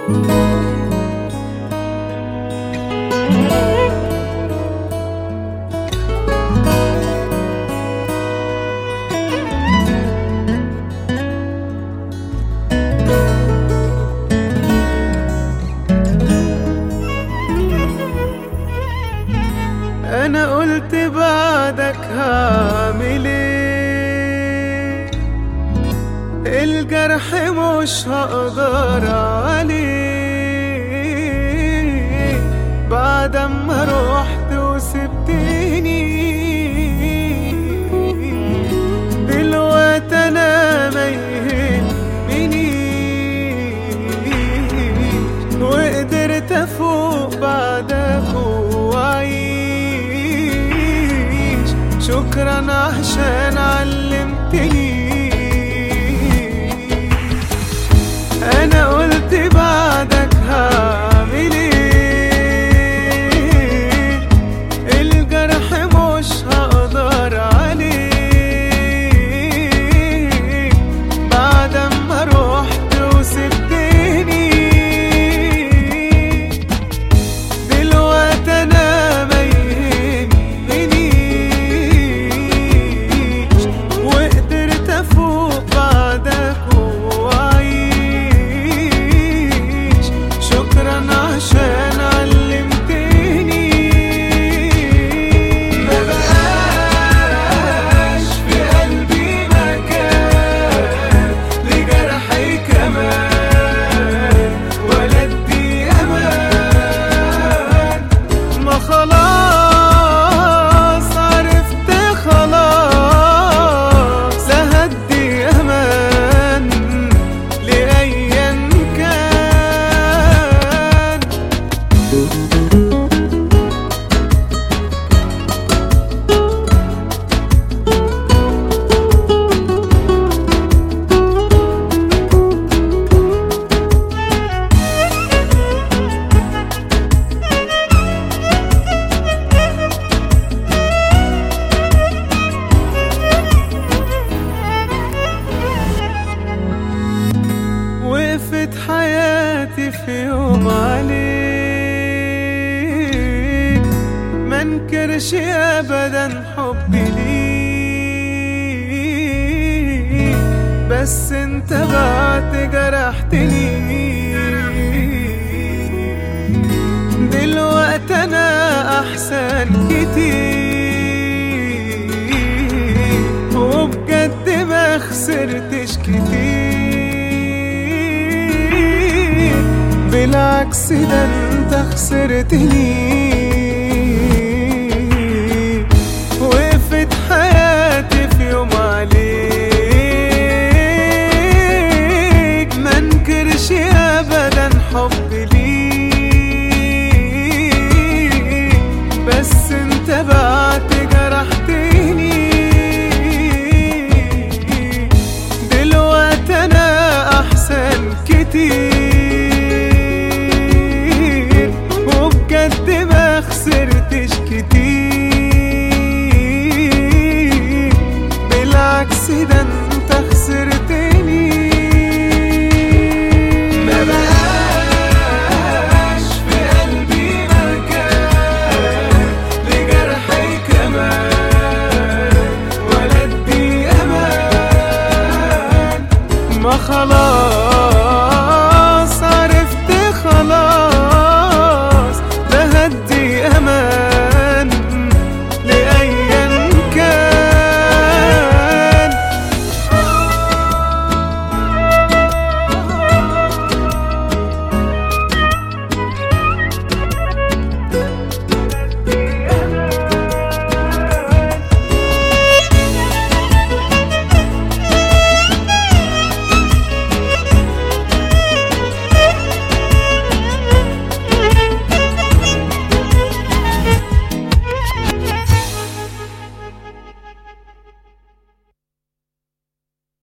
انا قلت بعدك هعمل ايه الجرح مش هقدر عليه بعد ما روحت وسبتني دلوقتي انا ما يهمنيش وقدرت افوق بعدك واعيش شكرا عشان علمتني انا قلت بعدك هعمل ايه الجرح مش هقدر عليه بعد ما روحت وسبتني دلوقتي انا ما يهمنيش وقدرت افوق بعدك واعيش شكرا عشان علمتني ما بقاش في قلبي مكان لجرحي كمان ولا ادي امان ما خلاص عرفت خلاص هدي امان لايا كان وقفت حياتي في يوم عليك منكرش ابدا حبي ليك بس انت بعد جرحتني دلوقتي انا احسن كتير وبجد ما خسرتش كتير بالعكس ده انت خسرتني وقفت حياتي في يوم عليك منكرش ابدا حبي ليك بس انت بعد جرحتني دلوقتي انا احسن كتير وبجد ما خسرتش كتير بالعكس ده انت خسرتني ما بقاش في قلبي مكان لجرحي كمان ولا ادي امان ما خلاص